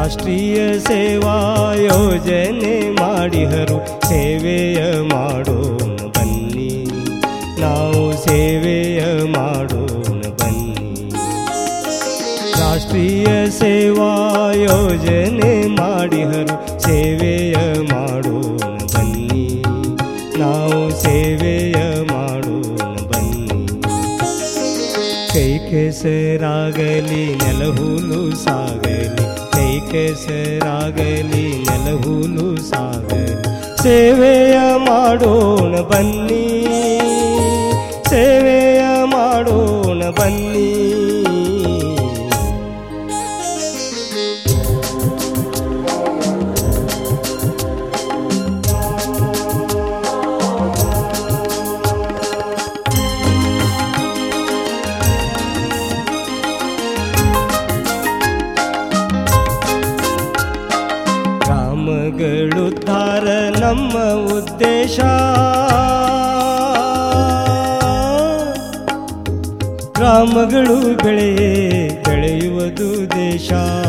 ರಾಷ್ಟ್ರೀಯ ಸೇವಾ ಯೋಜನೆ ಮಾಡಿಹರು ಸೇವೆಯ ಮಾಡೋಣ ಬನ್ನಿ ನಾವು ಸೇವೆಯ ಮಾಡೋಣ ಬನ್ನಿ ರಾಷ್ಟ್ರೀಯ ಸೇವಾ ಯೋಜನೆ ಮಾಡಿಹರು ಸೇವೆಯ ಮಾಡೋಣ ಬನ್ನಿ ನಾವು ಸೇವೆಯ ಮಾಡೋಣ ಬನ್ನಿ ಕೈ ಕೆಸರಾಗಲಿ ನೆಲಹುಲು ಸಾಗಲಿ ಕೈ ಕೆಸರಾಗಲಿ ನೆಲಹುಲು ಸಾಗಲಿ ಸೇವೆಯ ಮಾಡೋಣ ಬನ್ನಿ ಸೇವೆಯ ಮಾಡೋಣ ಬನ್ನಿ ಗ್ರಾಮಗಳುದ್ಧಾರ ನಮ್ಮ ಉದ್ದೇಶ ಗ್ರಾಮಗಳು ಬೆಳೆಯೇ ಬೆಳೆಯುವುದು ದೇಶ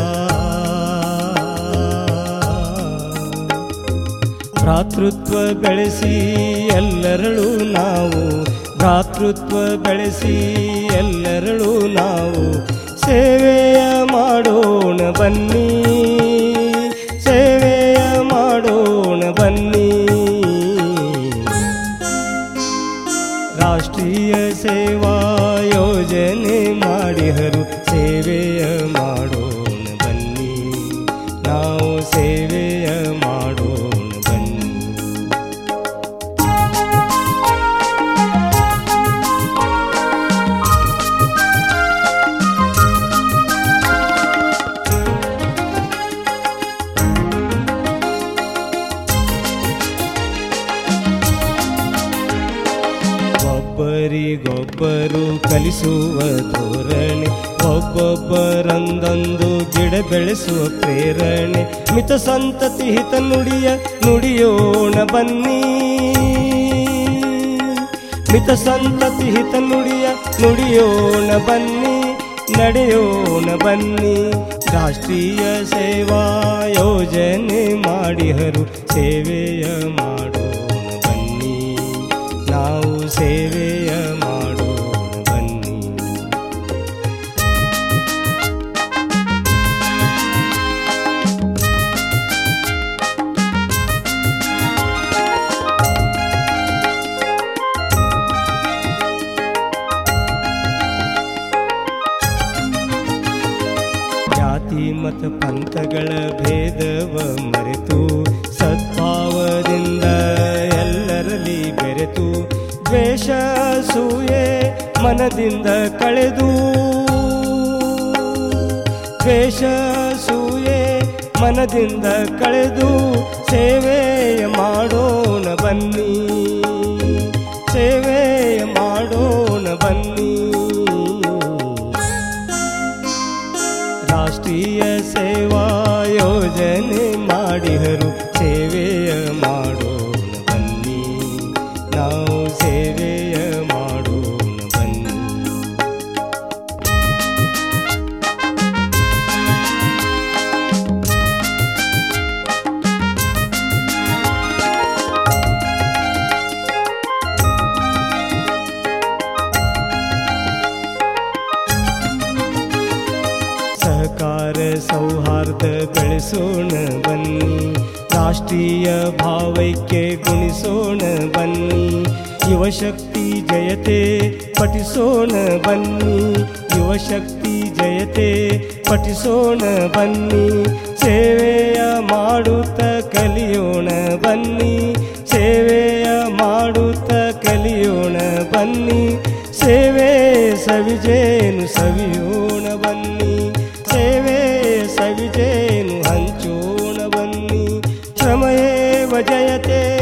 ಭ್ರಾತೃತ್ವ ಬೆಳೆಸಿ ಎಲ್ಲರಳು ನಾವು ಭ್ರಾತೃತ್ವ ಬೆಳೆಸಿ ಎಲ್ಲರಳು ನಾವು ಸೇವೆಯ ಮಾಡೋಣ ಬನ್ನಿ ಸೇವೆಯ ಮಾಡೋಣ ಬನ್ನಿ ರಾಷ್ಟ್ರೀಯ ಸೇವಾ ಯೋಜನೆ ಮಾಡಿಹರು ಸೇವೆಯ ಮಾಡೋಣ ಬನ್ನಿ ನಾವು ಸೇವೆಯ ಮಾಡೋಣ ಬನ್ನಿ ಒಬ್ಬರಿಗೊಬ್ಬರು ಕಲಿಸುವ ಧೋರಣೆ ಒಬ್ಬೊಬ್ಬರಂದೊಂದು ಗಿಡ ಬೆಳೆಸುವ ಪ್ರೇರಣೆ ಮಿತ ಸಂತತಿ ಹಿತ ನುಡಿಯ ನುಡಿಯೋಣ ಬನ್ನಿ ಮಿತ ಸಂತತಿ ಹಿತ ನುಡಿಯ ನುಡಿಯೋಣ ಬನ್ನಿ ನಡೆಯೋಣ ಬನ್ನಿ ರಾಷ್ಟ್ರೀಯ ಸೇವಾ ಯೋಜನೆ ಮಾಡಿಹರು ಸೇವೆಯ ಮಾಡೋಣ ಬನ್ನಿ ನಾವು ಸೇವೆಯ ಮಾಡೋಣ ಬನ್ನಿ ಜಾತಿ ಮತ ಪಂಥಗಳ ಭೇದವ ಮರೆತು ಸದ್ಭಾವದಿಂದ ಎಲ್ಲರಲ್ಲಿ ಬೆರೆತು ದ್ವೇಷ ಸೂಯೆ ಮನದಿಂದ ಕಳೆದು ದ್ವೇಷ ಸೂಯೆ ಮನದಿಂದ ಕಳೆದು ಸೇವೆಯ ಮಾಡೋಣ ಬನ್ನಿ ಸೇವೆಯ ಮಾಡೋಣ ಬನ್ನಿ ರಾಷ್ಟ್ರೀಯ ಸೇವಾ ಯೋಜನೆ ಮಾಡಿಹರು ಸೇವೆಯ ಮಾಡೋಣ ಬನ್ನಿ ನಾವು ಸೇವೆಯ ಮಾಡೋಣ ಬನ್ನಿ ಸಹಕಾರ ಸೌಹಾರ್ದ ಬೆಳೆಸೋಣ ಬನ್ನಿ ರಾಷ್ಟ್ರೀಯ ಭಾವೈಕ್ಯ ಗುಣಿಸೋಣ ಬನ್ನಿ ಯುವಶಕ್ತಿ ಜಯತೆ ಪಠಿಸೋಣ ಬನ್ನಿ ಯುವಶಕ್ತಿ ಜಯತೆ ಪಠಿಸೋಣ ಬನ್ನಿ ಸೇವೆಯ ಮಾಡುತ್ತ ಕಲಿಯೋಣ ಬನ್ನಿ ಸೇವೆಯ ಮಾಡುತ್ತ ಕಲಿಯೋಣ ಬನ್ನಿ ಸೇವೆ ಸವಿಜೇನು ಸವಿಯೋಣ ಬನ್ನಿ ಸೇವೆ ಸವಿಜೇನು ಹಂಚೋಣ ಬನ್ನಿ ಶ್ರಮಯೇವ ಜಯತೆ